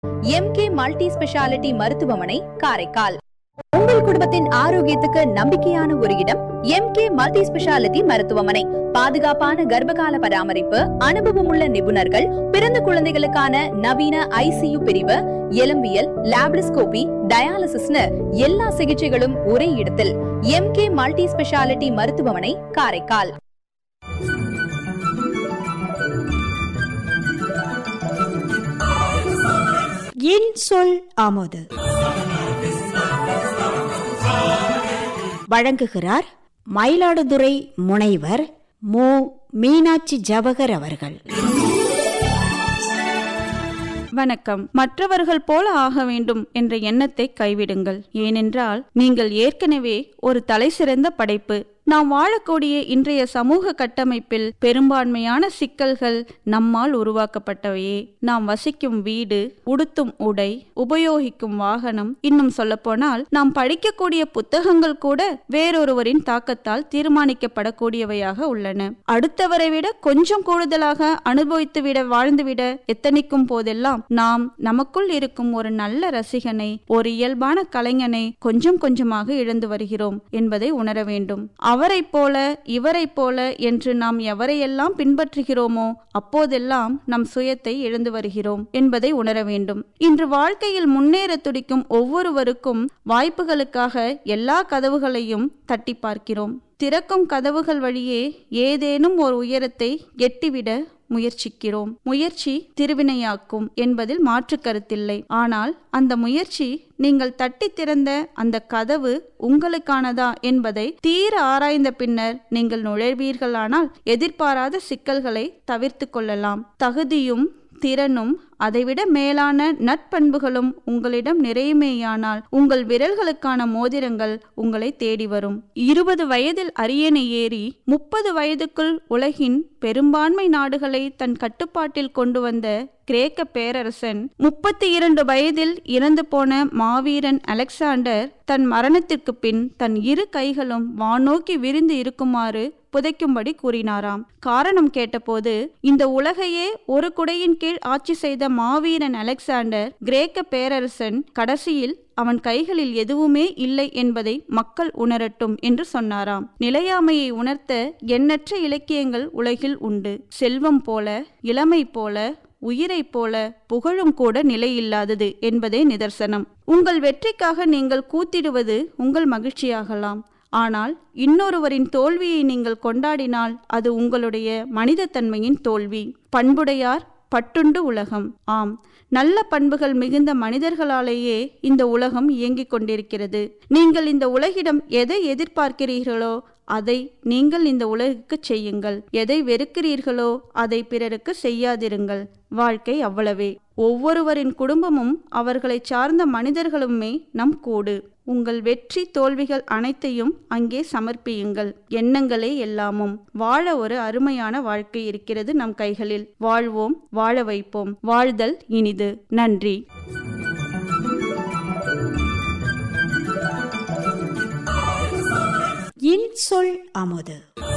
MK multi speciality மருத்துவமனை காரைக்கால் உங்கள் குடும்பத்தின் ஆரோக்கியத்துக்கு நம்பிக்கையான ஒரு இடம் எம்கே மல்டி ஸ்பெஷாலிட்டி மருத்துவமனை பாதுகாப்பான கர்ப்பகால பராமரிப்பு அனுபவமுள்ள நிபுணர்கள் பிறந்த குழந்தைகளுக்கான நவீன ஐசியு பிரிவு எலும்பியல் லாப்ரிஸ்கோபி டயாலிசிஸ்னு எல்லா சிகிச்சைகளும் ஒரே இடத்தில் எம்கே மல்டி ஸ்பெஷாலிட்டி மருத்துவமனை காரைக்கால் என் சொல் ஆமோது வழங்குகிறார் மயிலாடுதுறை முனைவர் மு மீனாட்சி ஜவகர் அவர்கள் வணக்கம் மற்றவர்கள் போல ஆக வேண்டும் என்ற எண்ணத்தை கைவிடுங்கள் ஏனென்றால் நீங்கள் ஏற்கனவே ஒரு தலைசிறந்த படைப்பு நாம் வாழக்கூடிய இன்றைய சமூக கட்டமைப்பில் பெரும்பான்மையான சிக்கல்கள் நம்மால் உருவாக்கப்பட்டவையே நாம் வசிக்கும் வீடு உடுத்தும் உடை உபயோகிக்கும் வாகனம் இன்னும் சொல்லப்போனால் நாம் படிக்கக்கூடிய புத்தகங்கள் கூட வேறொருவரின் தாக்கத்தால் தீர்மானிக்கப்படக்கூடியவையாக உள்ளன அடுத்தவரை விட கொஞ்சம் கூடுதலாக அனுபவித்துவிட வாழ்ந்துவிட எத்தனிக்கும் போதெல்லாம் நாம் நமக்குள் இருக்கும் ஒரு நல்ல ரசிகனை ஒரு இயல்பான கலைஞனை கொஞ்சம் கொஞ்சமாக இழந்து வருகிறோம் என்பதை உணர வேண்டும் அவரைப் போல இவரைப் போல என்று நாம் எவரையெல்லாம் பின்பற்றுகிறோமோ அப்போதெல்லாம் நம் சுயத்தை இழந்து வருகிறோம் என்பதை உணர வேண்டும் இன்று வாழ்க்கையில் முன்னேற துடிக்கும் ஒவ்வொருவருக்கும் வாய்ப்புகளுக்காக எல்லா கதவுகளையும் தட்டி பார்க்கிறோம் திறக்கும் கதவுகள் வழியே ஏதேனும் ஒரு உயரத்தை எட்டிவிட முயற்சிக்கிறோம் முயற்சி திருவினையாக்கும் என்பதில் மாற்று கருத்தில்லை ஆனால் அந்த முயற்சி நீங்கள் தட்டி திறந்த அந்த கதவு உங்களுக்கானதா என்பதை தீர ஆராய்ந்த பின்னர் நீங்கள் நுழைவீர்களானால் எதிர்பாராத சிக்கல்களை தவிர்த்து கொள்ளலாம் தகுதியும் திறனும் அதைவிட மேலான நட்பண்புகளும் உங்களிடம் நிறையுமேயானால் உங்கள் விரல்களுக்கான மோதிரங்கள் உங்களை தேடி வரும் இருபது வயதில் அரியணை ஏறி முப்பது வயதுக்குள் உலகின் பெரும்பான்மை நாடுகளை தன் கட்டுப்பாட்டில் கொண்டு வந்த கிரேக்க பேரரசன் முப்பத்தி இரண்டு வயதில் இறந்து போன மாவீரன் அலெக்சாண்டர் தன் மரணத்திற்கு பின் தன் இரு கைகளும் வானோக்கி விரிந்து இருக்குமாறு புதைக்கும்படி கூறினாராம் காரணம் கேட்டபோது இந்த உலகையே ஒரு குடையின் கீழ் ஆட்சி செய்த மாவீரன் அலெக்சாண்டர் கிரேக்க பேரரசன் கடைசியில் அவன் கைகளில் எதுவுமே இல்லை என்பதை மக்கள் உணரட்டும் என்று சொன்னாராம் நிலையாமையை உணர்த்த எண்ணற்ற இலக்கியங்கள் உலகில் உண்டு செல்வம் போல இளமை போல உயிரைப் போல புகழும் கூட நிலையில்லாதது என்பதே நிதர்சனம் உங்கள் வெற்றிக்காக நீங்கள் கூத்திடுவது உங்கள் மகிழ்ச்சியாகலாம் ஆனால் இன்னொருவரின் தோல்வியை நீங்கள் கொண்டாடினால் அது உங்களுடைய மனிதத்தன்மையின் தோல்வி பண்புடையார் பட்டுண்டு உலகம் ஆம் நல்ல பண்புகள் மிகுந்த மனிதர்களாலேயே இந்த உலகம் இயங்கிக் கொண்டிருக்கிறது நீங்கள் இந்த உலகிடம் எதை எதிர்பார்க்கிறீர்களோ அதை நீங்கள் இந்த உலகுக்கு செய்யுங்கள் எதை வெறுக்கிறீர்களோ அதை பிறருக்கு செய்யாதிருங்கள் வாழ்க்கை அவ்வளவே ஒவ்வொருவரின் குடும்பமும் அவர்களை சார்ந்த மனிதர்களுமே நம் கூடு உங்கள் வெற்றி தோல்விகள் அனைத்தையும் அங்கே சமர்ப்பியுங்கள் எண்ணங்களே எல்லாமும் வாழ ஒரு அருமையான வாழ்க்கை இருக்கிறது நம் கைகளில் வாழ்வோம் வாழ வைப்போம் வாழ்தல் இனிது நன்றி என் சொல் ஆமோது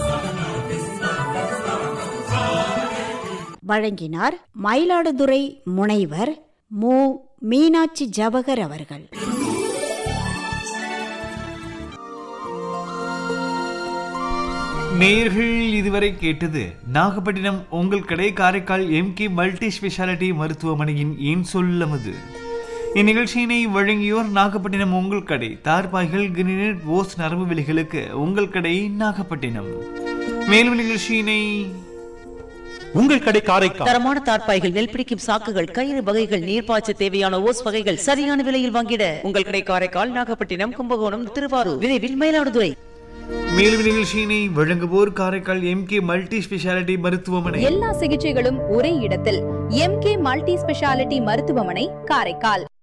வழங்கினார் மயிலாடுதுறை முனைவர் மு மீனாட்சி ஜவகர் அவர்கள் நேர்கள் இதுவரை கேட்டது நாகப்பட்டினம் உங்கள் கடை காரைக்கால் எம்கே மல்டி ஸ்பெஷாலிட்டி மருத்துவமனையின் ஏன் சொல்லமது இந்நிகழ்ச்சியினை வழங்கியோர் நாகப்பட்டினம் உங்கள் கடை தார்பாய்கள் கிரினேட் ஓஸ் நரம்பு விலைகளுக்கு உங்கள் கடை நாகப்பட்டினம் மேலும் நிகழ்ச்சியினை உங்கள் கடை காரைக்கால் தரமான தார்ப்பாய்கள் நெல் பிடிக்கும் சாக்குகள் கயிறு வகைகள் நீர்ப்பாய்ச்ச தேவையான ஓஸ் வகைகள் சரியான விலையில் வாங்கிட உங்கள் கடை காரைக்கால் நாகப்பட்டினம் கும்பகோணம் திருவாரூர் விரைவில் மயிலாடுதுறை மேலும் நிகழ்ச்சியினை வழங்குவோர் காரைக்கால் எம்கே மல்டி ஸ்பெஷாலிட்டி மருத்துவமனை எல்லா சிகிச்சைகளும் ஒரே இடத்தில் எம்கே மல்டி ஸ்பெஷாலிட்டி மருத்துவமனை காரைக்கால்